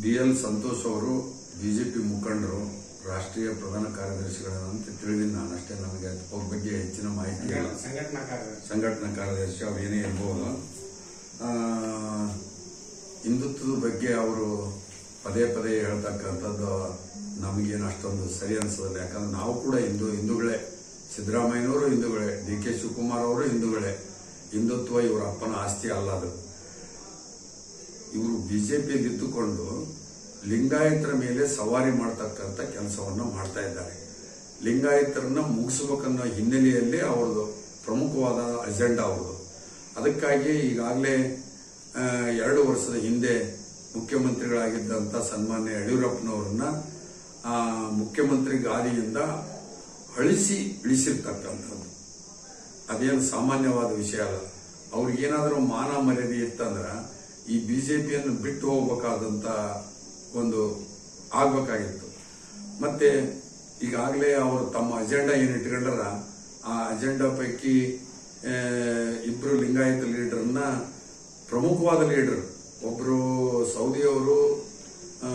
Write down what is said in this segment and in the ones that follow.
B L Santosh ಅವರು BJP ಮುಖಂಡರು ರಾಷ್ಟ್ರೀಯ ಪ್ರಧಾನ ಕಾರ್ಯದರ್ಶಿಗಳಂತ ತಿಳಿದಿನಿ ನಾನು ಅಷ್ಟೇ ನನಗೆ ಅವ್ರ ಬಗ್ಗೆ ಹೆಚ್ಚಿನ ಮಾಹಿತಿ ಇಲ್ಲ ಸಂಘಟನಾ ಕಾರ್ಯದರ್ಶಿ ಸಂಘಟನಾ ಕಾರ್ಯದರ್ಶಿ ಅವ್ರು ಏನೇ ಇರ್ಬೋದು ಆ, ಹಿಂದುತ್ವದ ಬಗ್ಗೆ ಅವರು ಪದೇ ಪದೇ ಹೇಳ್ತಕ್ಕಂಥದ್ದು ನಮಗೇನು ಅಷ್ಟೊಂದು ಸರಿ ಅನಿಸೋದಿಲ್ಲ ಯಾಕಂದ್ರೆ ನಾವು ಕೂಡ ಹಿಂದೂ ಹಿಂದೂಗಳೇ ಸಿದ್ದರಾಮಯ್ಯನವರು ಹಿಂದೂಗಳೇ ಡಿ ಕೆ ಶಿವಕುಮಾರ್ ಅವರು ಹಿಂದೂಗಳೇ ಹಿಂದುತ್ವ ಇವರ ಅಪ್ಪನ ಆಸ್ತಿ ಅಲ್ಲ ಅದು ಇವರು ಬಿಜೆಪಿಯಲ್ಲಿ ಇದ್ದುಕೊಂಡು ಲಿಂಗಾಯತರ ಮೇಲೆ ಸವಾರಿ ಮಾಡ್ತಕ್ಕಂಥ ಕೆಲಸವನ್ನ ಮಾಡ್ತಾ ಇದ್ದಾರೆ ಲಿಂಗಾಯತರನ್ನ ಮುಗಿಸ್ಬೇಕನ್ನೋ ಹಿನ್ನೆಲೆಯಲ್ಲಿ ಅವ್ರದ್ದು ಪ್ರಮುಖವಾದ ಅಜೆಂಡಾ ಅವ್ರದ್ದು ಅದಕ್ಕಾಗಿ ಈಗಾಗಲೇ ಆ, ಎರಡು ವರ್ಷದ ಹಿಂದೆ ಮುಖ್ಯಮಂತ್ರಿಗಳಾಗಿದ್ದಂಥ ಸನ್ಮಾನ್ಯ ಯಡಿಯೂರಪ್ಪನವರನ್ನ ಆ, ಮುಖ್ಯಮಂತ್ರಿ ಗಾದಿಯಿಂದ ಅಳಿಸಿ ಇಳಿಸಿರ್ತಕ್ಕಂಥದ್ದು ಅದೇನು ಸಾಮಾನ್ಯವಾದ ವಿಷಯ ಅಲ್ಲ ಅವ್ರಿಗೇನಾದ್ರೂ ಮಾನ ಮರ್ಯಾದೆ ಇತ್ತಂದ್ರ ಈ ಬಿಜೆಪಿಯನ್ನು ಬಿಟ್ಟು ಹೋಗ್ಬೇಕಾದಂತ ಒಂದು ಆಗ್ಬೇಕಾಗಿತ್ತು ಮತ್ತೆ ಈಗಾಗಲೇ ಅವರು ತಮ್ಮ ಅಜೆಂಡಾ ಏನು ಇಟ್ಕೊಂಡಾರ ಆ ಅಜೆಂಡಾ ಪೈಕಿ ಆ, ಇಬ್ರು ಲಿಂಗಾಯತ ಲೀಡರ್ನ ಪ್ರಮುಖವಾದ ಲೀಡರ್ ಒಬ್ರು ಸೌದಿಯವರು ಆ,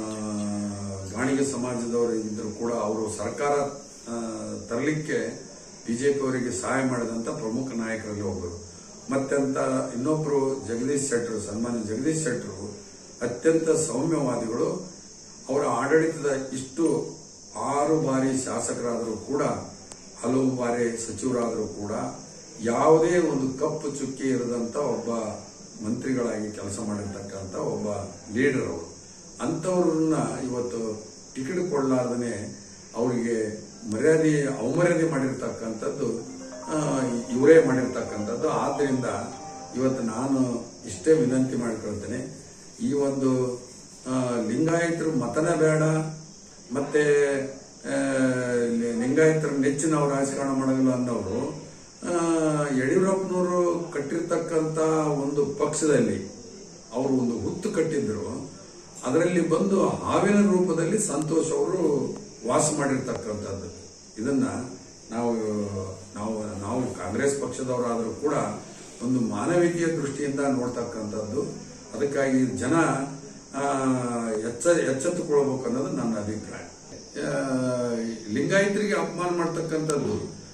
ಗಾಣಿಗ ಸಮಾಜದವರು ಇದ್ದರು ಕೂಡ ಅವರು ಸರ್ಕಾರ ಆ, ತರಲಿಕ್ಕೆ ಬಿಜೆಪಿ ಅವರಿಗೆ ಸಹಾಯ ಮಾಡಿದಂತ ಪ್ರಮುಖ ನಾಯಕರಲ್ಲಿ ಒಬ್ಬರು ಮತ್ತೆಂತ ಇನ್ನೊಬ್ರು ಜಗದೀಶ್ ಶೆಟ್ಟರು ಸನ್ಮಾನ್ಯ ಜಗದೀಶ್ ಶೆಟ್ಟರು ಅತ್ಯಂತ ಸೌಮ್ಯವಾದಿಗಳು ಅವರ ಆಡಳಿತದ ಇಷ್ಟು ಆರು ಬಾರಿ ಶಾಸಕರಾದರೂ ಕೂಡ ಹಲವು ಬಾರಿ ಸಚಿವರಾದರೂ ಕೂಡ ಯಾವುದೇ ಒಂದು ಕಪ್ಪು ಚುಕ್ಕಿ ಇರದಂತ ಒಬ್ಬ ಮಂತ್ರಿಗಳಾಗಿ ಕೆಲಸ ಮಾಡಿರ್ತಕ್ಕಂಥ ಒಬ್ಬ ಲೀಡರ್ ಅವರು ಅಂಥವ್ರನ್ನ ಇವತ್ತು ಟಿಕೆಟ್ ಕೊಡಲಾರ್ದನೆ ಅವರಿಗೆ ಮರ್ಯಾದೆ ಅವಮರ್ಯಾದೆ ಮಾಡಿರ್ತಕ್ಕಂಥದ್ದು ಆ, ಇವರೇ ಮಾಡಿರ್ತಕ್ಕಂಥದ್ದು ಆದ್ರಿಂದ ಇವತ್ತು ನಾನು ಇಷ್ಟೇ ವಿನಂತಿ ಮಾಡಿಕೊಳ್ತೇನೆ ಈ ಒಂದು ಆ, ಲಿಂಗಾಯತರು ಮತನ ಬೇಡ ಮತ್ತೆ ಆ, ಲಿ- ಲಿಂಗಾಯತರ ನೆಚ್ಚಿನ ನಾವು ರಾಜಕಾರಣ ಮಾಡೋದಿಲ್ಲ ಅನ್ನೋರು ಆ, ಯಡಿಯೂರಪ್ಪನವರು ಕಟ್ಟಿರ್ತಕ್ಕಂಥ ಒಂದು ಪಕ್ಷದಲ್ಲಿ ಅವರು ಒಂದು ಹುತ್ತು ಕಟ್ಟಿದ್ರು ಅದರಲ್ಲಿ ಬಂದು ಹಾವಿನ ರೂಪದಲ್ಲಿ ಸಂತೋಷ್ ಅವರು ವಾಸ ಮಾಡಿರ್ತಕ್ಕಂಥದ್ದು ಇದನ್ನ ನಾವು ನಾವು ನಾವು ಕಾಂಗ್ರೆಸ್ ಪಕ್ಷದವರಾದರೂ ಕೂಡ ಒಂದು ಮಾನವೀಯತೆಯ ದೃಷ್ಟಿಯಿಂದ ನೋಡ್ತಕ್ಕಂಥದ್ದು ಅದಕ್ಕಾಗಿ ಜನ ಆ, ಎಚ್ಚ ಎಚ್ಚೆತ್ತುಕೊಳ್ಬೇಕು ಅನ್ನೋದು ನನ್ನ ಅಭಿಪ್ರಾಯ ಆ, ಲಿಂಗಾಯತರಿಗೆ ಅಪಮಾನ ಮಾಡ್ತಕ್ಕಂಥದ್ದು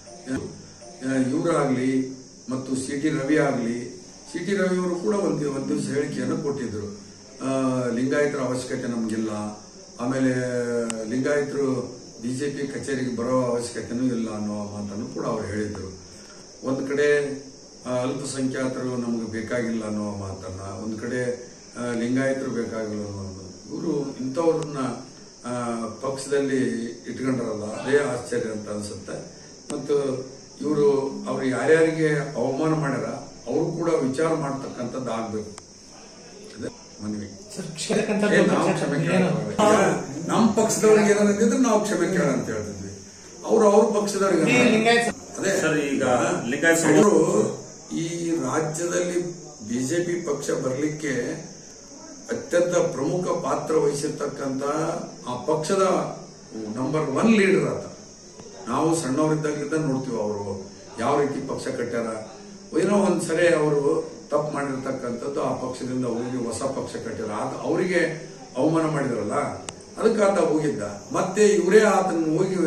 ಇವರಾಗ್ಲಿ ಮತ್ತು ಸಿ ಟಿ ರವಿ ಆಗಲಿ ಸಿ ಟಿ ರವಿ ಅವರು ಕೂಡ ಒಂದು ಒಂದು ದಿವಸ ಹೇಳಿಕೆಯನ್ನು ಕೊಟ್ಟಿದ್ರು ಆ, ಲಿಂಗಾಯತರ ಅವಶ್ಯಕತೆ ನಮಗಿಲ್ಲ ಆಮೇಲೆ ಲಿಂಗಾಯತರು ಬಿಜೆಪಿ ಕಚೇರಿಗೆ ಬರೋ ಅವಶ್ಯಕತೆನೂ ಇಲ್ಲ ಅನ್ನೋ ಮಾತನ್ನು ಕೂಡ ಅವ್ರು ಹೇಳಿದ್ರು ಒಂದು ಕಡೆ ಆ, ಅಲ್ಪಸಂಖ್ಯಾತರು ನಮಗೆ ಬೇಕಾಗಿಲ್ಲ ಅನ್ನೋ ಮಾತನ್ನ ಒಂದು ಕಡೆ ಆ, ಲಿಂಗಾಯತರು ಬೇಕಾಗಿಲ್ಲ ಅನ್ನೋ ಇವರು ಇಂಥವ್ರನ್ನ ಆ, ಪಕ್ಷದಲ್ಲಿ ಇಟ್ಕೊಂಡ್ರಲ್ಲ ಅದೇ ಆಶ್ಚರ್ಯ ಅಂತ ಅನ್ಸುತ್ತೆ ಮತ್ತು ಇವರು ಅವ್ರು ಯಾರ್ಯಾರಿಗೆ ಅವಮಾನ ಮಾಡ್ಯಾರ ಅವರು ಕೂಡ ವಿಚಾರ ಮಾಡ್ತಕ್ಕಂಥದ್ದು ಆಗ್ಬೇಕು ಅದೇ ಮನವಿ ಸರ್ ಕ್ಷೇತ್ರಕ್ಕಂತ ಏ, ನಾವು ಕ್ಷಮೆ ಕೇಳೋದು. ಈಗ ನಮ್ಮ ಪಕ್ಷದವ್ರಿಗೆ ಏನಾದ್ರು ನಾವು ಕ್ಷಮೆ ಕೇಳ ಅಂತ ಹೇಳ್ತಿದ್ವಿ ಅವ್ರು ಅವ್ರ ಪಕ್ಷದವ್ರಿಗೆ ಈ ಲಿಂಗಾಯತ ಅದೇ ಸರ್, ಈಗ ಲಿಂಗಾಯತ ಸಮಾಜ- ಅವರು ಈ ರಾಜ್ಯದಲ್ಲಿ ಬಿಜೆಪಿ ಪಕ್ಷ ಬರಲಿಕ್ಕೆ ಅತ್ಯಂತ ಪ್ರಮುಖ ಪಾತ್ರ ವಹಿಸಿರ್ತಕ್ಕಂತ ಆ ಪಕ್ಷದ ನಂಬರ್ ಒನ್ ಲೀಡರ್ ಆತ ನಾವು ಸಣ್ಣವರಿದ್ದಾಗಲಿಂದ ನೋಡ್ತೀವಿ ಅವರು ಯಾವ ರೀತಿ ಪಕ್ಷ ಕಟ್ಟ್ಯಾರ ಏನೋ ಒಂದ್ಸರಿ ಅವರು ತಪ್ಪು ಮಾಡಿರ್ತಕ್ಕಂಥದ್ದು ಆ ಪಕ್ಷದಿಂದ ಹೋಗಿ ಹೊಸ ಪಕ್ಷ ಕಟ್ಟ್ಯಾರ ಆತ ಅವರಿಗೆ ಅವಮಾನ ಮಾಡಿದ್ರಲ್ಲ ಅದಕ್ಕೆ ಆತ ಹೋಗಿದ್ದ ಮತ್ತೆ ಇವರೇ ಆತನ ಹೋಗಿ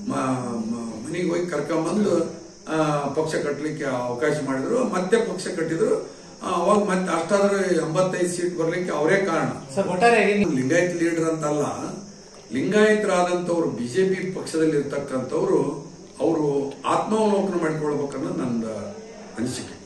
ಮನೆಗೆ ಹೋಗಿ ಕರ್ಕೊಂಬಂದು ಆ, ಪಕ್ಷ ಕಟ್ಟಲಿಕ್ಕೆ ಅವಕಾಶ ಮಾಡಿದ್ರು ಮತ್ತೆ ಪಕ್ಷ ಕಟ್ಟಿದ್ರು ಆ, ಅವಾಗ ಮತ್ತೆ ಅಷ್ಟಾದ್ರೂ ಎಂಬತ್ತೈದು ಸೀಟ್ ಬರ್ಲಿಕ್ಕೆ ಅವರೇ ಕಾರಣ ಸರ್ ಒಟ್ಟಾರೆಯಾಗಿ ನೀವು ಲಿಂಗಾಯತ್ ಲೀಡರ್ ಅಂತಲ್ಲ ಲಿಂಗಾಯತರಾದಂಥವ್ರು ಬಿಜೆಪಿ ಪಕ್ಷದಲ್ಲಿ ಇರ್ತಕ್ಕಂಥವ್ರು ಅವರು ಆತ್ಮಾವಲೋಕನ ಮಾಡಿಕೊಳ್ಬೇಕನ್ನೋದು ನನ್ನ ಅನಿಸಿಕೆ